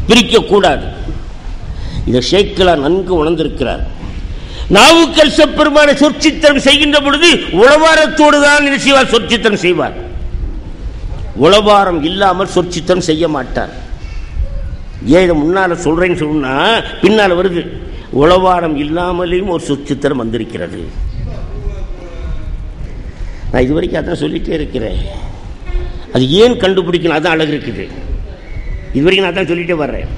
பிரிக்கக்கூடாது இதை ஷேக்கிலா நன்கு உணர்ந்திருக்கிறார் நாவுக்கல் பெருமான சொற்சித்தனம் செய்கின்ற பொழுது உளவாரத்தோடு தான் என்ன செய்வார் சொற்சித்தனம் செய்வார் உளவாரம் இல்லாமல் சொற்சித்தனம் செய்ய மாட்டார் ஏன் இதை முன்னால சொல்றேன்னு சொன்னா பின்னால வருது உளவாரம் இல்லாமலேயும் ஒரு சொற்சித்திரம் வந்திருக்கிறது நான் இது வரைக்கும் அதான் சொல்லிட்டே இருக்கிறேன் அது ஏன் கண்டுபிடிக்கணும் அதான் அழகு இருக்குது இது வரைக்கும் நான் அதான் சொல்லிட்டே வர்றேன்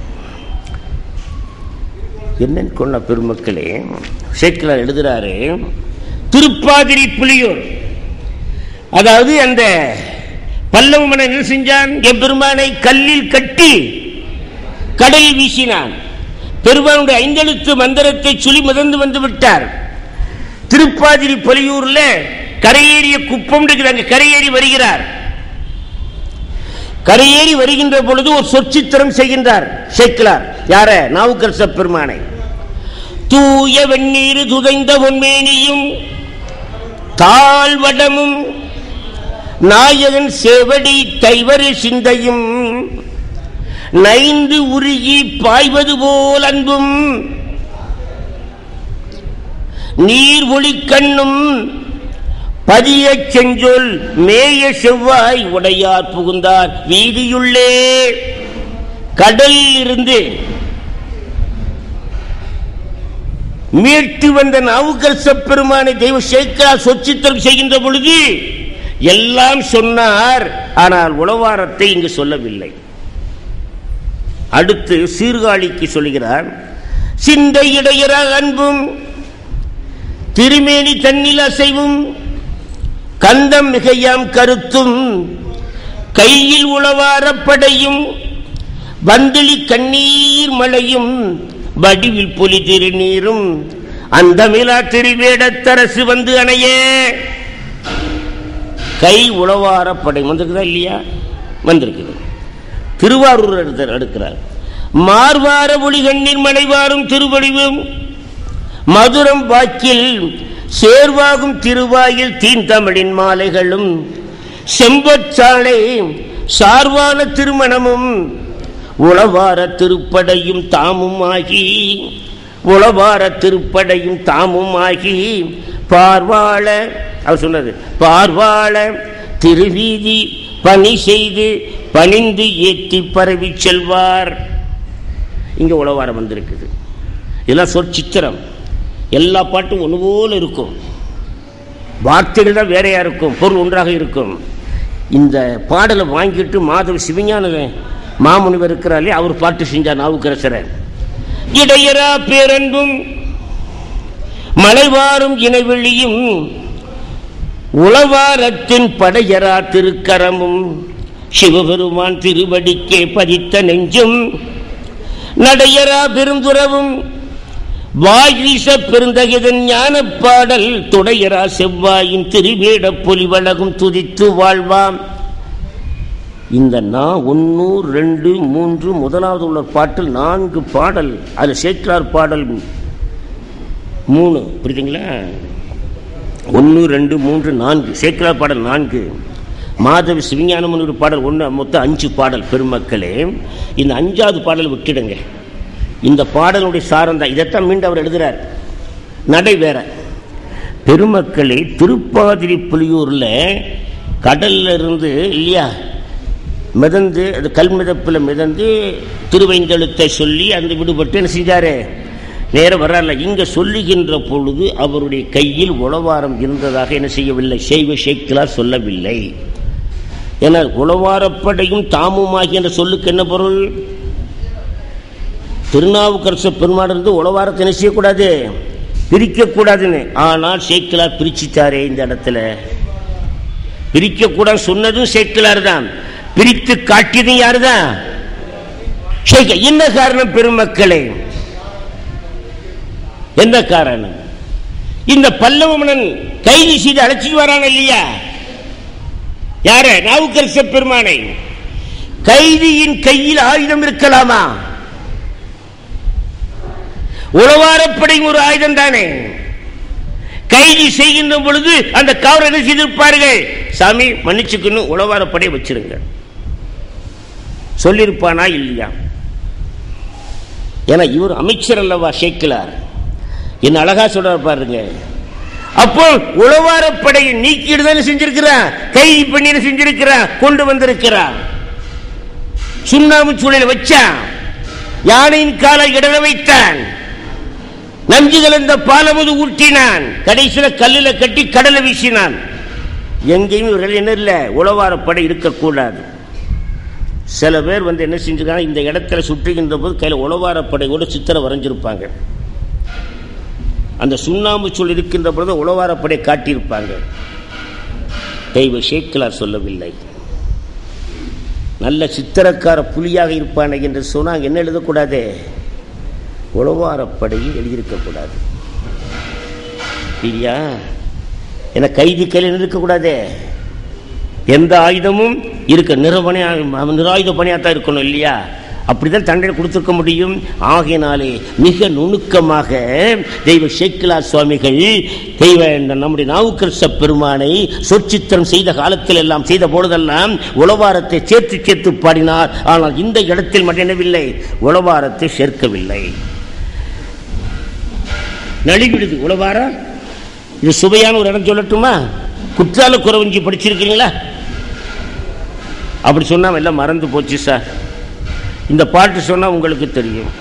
என்னன்னு கொண்ட பெருமக்களே சேக்கிலார் எழுதுறாரு திருப்பாதிரி புலியூர் அதாவது அந்த பல்லவ மன்னன் என்ன செஞ்சான் எம்பெருமானை கல்லில் கட்டி கடலில் வீசினான் பெருமானுடைய ஐந்தெழுத்து மந்திரத்தை சுழி மிதந்து வந்து விட்டார் திருப்பாதிரி பொலியூர்ல கரையேறிய குப்பம் இருக்குது அங்க கரையேறி வருகிறார் கரையேறி வருகின்ற பொழுது ஒரு சொற்சித்திரம் செய்கின்றார் சேக்கிலார் யார நாவுக்கரச பெருமானை தூய வெந்நீர் துதைந்த பொன்மேனியும் தாழ்வடமும் நாயகன் சேவடி தைவரு சிந்தையும் நைந்து உருகி பாய்வது போல் அன்பும் நீர் ஒளி கண்ணும் பதிய செஞ்சொல் மேய செவ்வாய் உடையார் புகுந்தார் வீதியுள்ளே கடலில் இருந்து மீட்டு வந்த நாவுக்கரச பெருமானை தெய்வ சேக்கரா சொச்சித்தரம் செய்கின்ற பொழுது எல்லாம் சொன்னார் ஆனால் உளவாரத்தை இங்கு சொல்லவில்லை அடுத்து சீர்காழிக்கு சொல்கிறார் சிந்தை இடையற அன்பும் திருமேனி தன்னில் அசைவும் கந்தம் மிகையாம் கருத்தும் கையில் உளவாரப்படையும் வந்திலி கண்ணீர் மழையும் வடிவில் பொலி திருநீரும் அந்த மிலா திருவேடத்தரசு வந்து அணைய கை உளவாரப்படை வந்திருக்குதா இல்லையா வந்திருக்குது திருவாரூர் எடுத்து எடுக்கிறார் மார்வார ஒளி கண்ணீர் மலைவாரும் திருவடிவும் மதுரம் வாக்கில் சேர்வாகும் திருவாயில் தீந்தமிழின் மாலைகளும் செம்பச்சாலை சார்வான திருமணமும் உளவார திருப்படையும் தாமும் ஆகி உளவார திருப்படையும் தாமும் ஆகி பார்வாள அவர் சொன்னது பார்வாள திருவீதி பணி செய்து பணிந்து ஏற்றி பரவி செல்வார் இங்க உளவாரம் வந்திருக்குது இதெல்லாம் சொற்சித்திரம் எல்லா பாட்டும் ஒன்று போல இருக்கும் வார்த்தைகள் தான் வேறையா இருக்கும் பொருள் ஒன்றாக இருக்கும் இந்த பாடலை வாங்கிட்டு மாதவ சிவஞான மாமுனிவர் இருக்கிறாரே அவர் பாட்டு செஞ்சார் நாவுக்கரசரன் இடையரா பேரன்பும் மலைவாரும் இணைவெளியும் உளவாரத்தின் படையரா திருக்கரமும் சிவபெருமான் திருவடிக்கே பதித்த நெஞ்சும் நடையரா பெருந்துறவும் வாயிச பெருந்தகிதன் ஞான பாடல் துடையரா செவ்வாயின் திருவேட பொலிவழகும் துதித்து வாழ்வாம் இந்த நா ஒன்று ரெண்டு மூன்று முதலாவது உள்ள பாட்டில் நான்கு பாடல் அது சேற்றார் பாடல் மூணு புரியுதுங்களா ஒன்று ரெண்டு மூன்று நான்கு சேக்கிரார் பாடல் நான்கு மாதவி சிவஞானமன் ஒரு பாடல் ஒன்று மொத்தம் அஞ்சு பாடல் பெருமக்களே இந்த அஞ்சாவது பாடல் விட்டுடுங்க இந்த பாடலுடைய சாரம் தான் இதைத்தான் மீண்டும் அவர் எழுதுறார் நடை வேற பெருமக்களே திருப்பாதிரி புலியூர்ல கடல்ல இருந்து இல்லையா மிதந்து அது கல் மிதப்பில் மிதந்து திருவைந்தெழுத்தை சொல்லி அந்த விடுபட்டு என்ன செஞ்சாரு நேரம் வர்றாருல இங்க சொல்லுகின்ற பொழுது அவருடைய கையில் உளவாரம் இருந்ததாக என்ன செய்யவில்லை செய்வ சேக்கிலார் சொல்லவில்லை ஏன்னா உளவாரப்படையும் தாமுமாகி என்ற சொல்லுக்கு என்ன பொருள் திருநாவுக்கரச பெருமாள் இருந்து உளவாரத்தை என்ன செய்யக்கூடாது பிரிக்கக்கூடாதுன்னு ஆனால் சேக்கிலார் பிரிச்சுட்டாரே இந்த இடத்துல பிரிக்கக்கூடாது சொன்னதும் சேக்கிலார் தான் பிரித்து காட்டியதும் யாருதான் ஷேக்க என்ன காரணம் பெருமக்களே என்ன காரணம் இந்த பல்லவ மன்னன் கைது செய்து அழைச்சிட்டு வரான் இல்லையா யார நாவுக்கரச பெருமானை கைதியின் கையில் ஆயுதம் இருக்கலாமா உளவாரப்படையும் ஒரு ஆயுதம் தானே கைது செய்கின்ற பொழுது அந்த கவர் என்ன செய்திருப்பார்கள் சாமி மன்னிச்சுக்கணும் உளவாரப்படை வச்சிருங்க சொல்லியிருப்பானா இல்லையா ஏன்னா இவர் அமைச்சர் அல்லவா ஷேக்கிலார் என்ன அழகா சொல்றார் பாருங்க அப்போ உளவாரப்படையை நீக்கிட்டு தானே செஞ்சிருக்கிறான் கைது பண்ணி செஞ்சிருக்கிறான் கொண்டு வந்திருக்கிறான் சுண்ணாம்பு சூழலை வச்சான் யானையின் காலை இடர வைத்தான் நஞ்சு கலந்த பாலமுது ஊட்டினான் கடைசியில கல்லுல கட்டி கடலை வீசினான் எங்கேயும் இவர்கள் என்ன இல்லை உளவாரப்படை இருக்கக்கூடாது சில பேர் வந்து என்ன செஞ்சிருக்காங்க இந்த இடத்துல சுற்றுகின்ற போது கையில் உளவாரப்படையோட சித்திரை வரைஞ்சிருப்பாங்க அந்த சுண்ணாம்பு சூழல் இருக்கின்ற பொழுது உளவாரப்படை காட்டியிருப்பாங்க தெய்வ ஷேக்கிலார் சொல்லவில்லை நல்ல சித்திரக்கார புலியாக இருப்பானே என்று சொன்னால் என்ன எழுதக்கூடாது உளவாரப்படையில் எழுதியிருக்கக்கூடாது இல்லையா என கைதி கையில் இருக்கக்கூடாது எந்த ஆயுதமும் இருக்க நிறபணியா நிராயுத பணியாத்தான் இருக்கணும் இல்லையா அப்படிதான் தண்டனை கொடுத்துருக்க முடியும் ஆகையினாலே மிக நுணுக்கமாக தெய்வ ஷேக்கிலா சுவாமிகள் தெய்வ இந்த நம்முடைய நாவுக்கரச பெருமானை சொற்சித்திரம் செய்த காலத்தில் எல்லாம் செய்த பொழுதெல்லாம் உளவாரத்தை சேர்த்து சேர்த்து பாடினார் ஆனால் இந்த இடத்தில் மட்டும் என்னவில்லை உளவாரத்தை சேர்க்கவில்லை நலிவிடுது உளவாரம் இது சுவையான ஒரு இடம் சொல்லட்டுமா குற்றால குறவஞ்சி படிச்சிருக்கீங்களா அப்படி சொன்னா எல்லாம் மறந்து போச்சு சார் இந்த பாட்டு சொன்னா உங்களுக்கு தெரியும்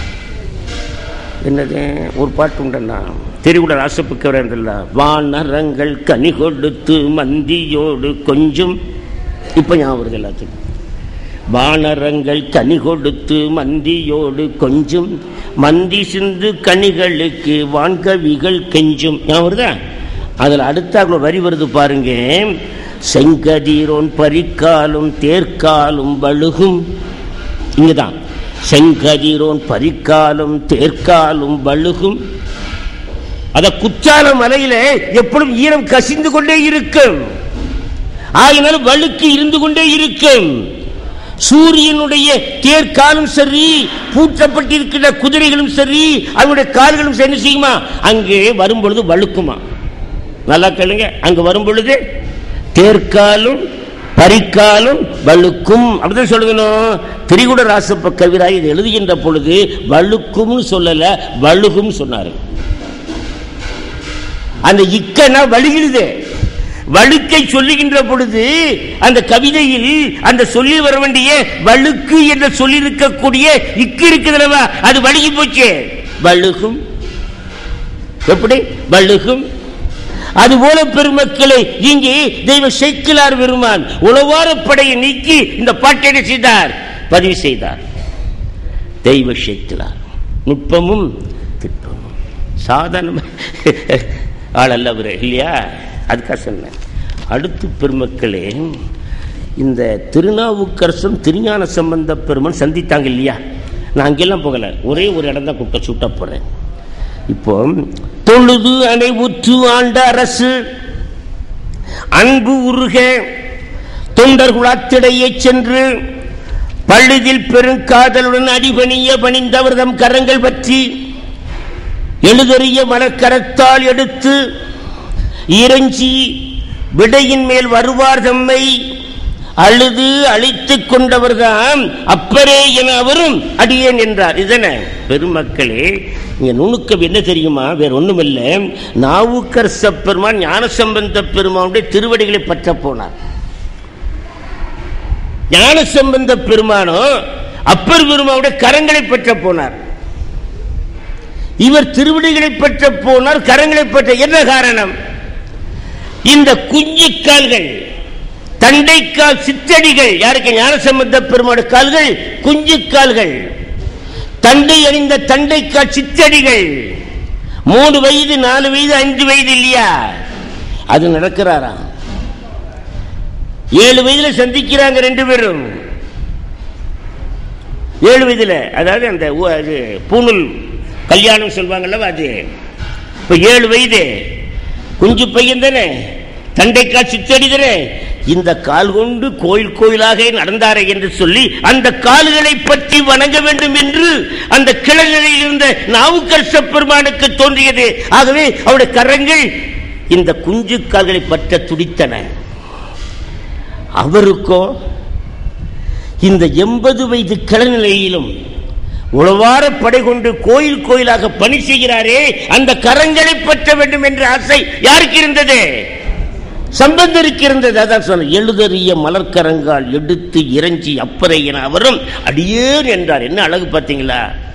என்னது ஒரு பாட்டு உண்டண்ணா தெரிவுட ராசப்புக்கவரா வானரங்கள் கனி கொடுத்து மந்தியோடு கொஞ்சம் இப்ப ஞாபகம் வருது எல்லாத்துக்கும் வானரங்கள் கனி கொடுத்து மந்தியோடு கொஞ்சம் மந்தி சிந்து கனிகளுக்கு வான்கவிகள் கெஞ்சும் ஞாபகம் வருதா அதில் அடுத்த வரி வருது பாருங்க செங்கதீரோன் பரிக்காலும் தேர்க்காலும் வழுகும் இங்குதான் செங்கதிரோன் பரிக்காலும் தேர்க்காலும் வழுகும் அத குற்றால மலையில எப்பொழுதும் ஈரம் கசிந்து கொண்டே இருக்கும் ஆகினாலும் வழுக்கு இருந்து கொண்டே இருக்கும் சூரியனுடைய தேர்காலும் சரி பூட்டப்பட்டிருக்கிற குதிரைகளும் சரி அவனுடைய கால்களும் சரி என்ன செய்யுமா அங்கே வரும் பொழுது வழுக்குமா நல்லா கேளுங்க அங்க வரும் பொழுது தேர்காலும் பரிக்காலும் வழுக்கும் அப்படிதான் சொல்லணும் திரிகுட ராசப்ப கவிராய் இது எழுதுகின்ற பொழுது வழுக்கும்னு சொல்லல வழுகும் சொன்னாரு அந்த இக்கனா வழுகிறது வழுக்கை சொல்லுகின்ற பொழுது அந்த கவிதையில் அந்த சொல்லி வர வேண்டிய வழுக்கு என்ற சொல்லியிருக்கக்கூடிய இக்கு இருக்குதுல்லவா அது வழுகி போச்சு வழுகும் எப்படி வழுகும் அதுபோல பெருமக்களை இங்கே தெய்வ செக்கிலார் பெருமான் உளவார படையை நீக்கி இந்த பாட்டை செய்தார் பதிவு செய்தார் தெய்வ செக்கிலார் நுட்பமும் திட்பமும் சாதாரண ஆள் அல்ல அவரு இல்லையா அதுக்காக சொன்னேன் அடுத்து பெருமக்களே இந்த திருநாவுக்கரசும் திருஞான சம்பந்த பெருமன் சந்தித்தாங்க இல்லையா நான் அங்கெல்லாம் போகல ஒரே ஒரு இடம் தான் கூப்பிட்ட சுட்ட போறேன் இப்போ தொழுது அனைவுற்று ஆண்ட அரசு அன்பு உருக தொண்டர் குலத்திடையே சென்று பழுதில் பெருங்காதலுடன் அடிபணிய பணிந்தவர் தம் கரங்கள் பற்றி எழுதறிய மலக்கரத்தால் எடுத்து இறைஞ்சி விடையின் மேல் வருவார் தம்மை அழுது அழித்துக் கொண்டவர்தான் அப்பரே என அவரும் அடியேன் என்றார் இதன பெருமக்களே இங்க நுணுக்கம் என்ன தெரியுமா வேற ஒண்ணுமில்ல நாவுக்கரச பெருமான் ஞானசம்பந்த பெருமானுடைய திருவடிகளை பற்ற போனார் ஞானசம்பந்த பெருமானோ அப்பர் பெருமானுடைய கரங்களை பற்ற போனார் இவர் திருவடிகளை பற்ற போனார் கரங்களை பற்ற என்ன காரணம் இந்த குஞ்சு கால்கள் தண்டைக்கால் சித்தடிகள் யாருக்கு ஞானசம்பந்த பெருமாடு கால்கள் குஞ்சு கால்கள் தண்டை அணிந்த தண்டைக்கால் சித்தடிகள் மூணு வயது நாலு வயது அஞ்சு வயது இல்லையா அது நடக்கிறாராம் ஏழு வயதுல சந்திக்கிறாங்க ரெண்டு பேரும் ஏழு வயதுல அதாவது அந்த ஊ- அது பூணூல் கல்யாணம் சொல்வாங்கல்ல அது இப்ப ஏழு வயது குஞ்சு பையன் தானே தண்டைக்கால் சித்தடி தானே இந்த கால் கொண்டு கோயில் கோயிலாக நடந்தாரே என்று சொல்லி அந்த கால்களை பற்றி வணங்க வேண்டும் என்று அந்த கிளநிலையில் இருந்த நாவுக்கரச பெருமானுக்கு தோன்றியது ஆகவே அவருடைய கரங்கள் இந்த குஞ்சு கால்களை பற்ற துடித்தன அவருக்கோ இந்த எண்பது வயது கிளநிலையிலும் உழவார படை கொண்டு கோயில் கோயிலாக பணி செய்கிறாரே அந்த கரங்களை பற்ற வேண்டும் என்ற ஆசை யாருக்கு இருந்தது சம்பந்தருக்கு இருந்தது அதான் சொன்ன எழுதறிய மலர்க்கரங்கால் எடுத்து இறைஞ்சி அப்பறை என அவரும் அடியேன் என்றார் என்ன அழகு பார்த்தீங்களா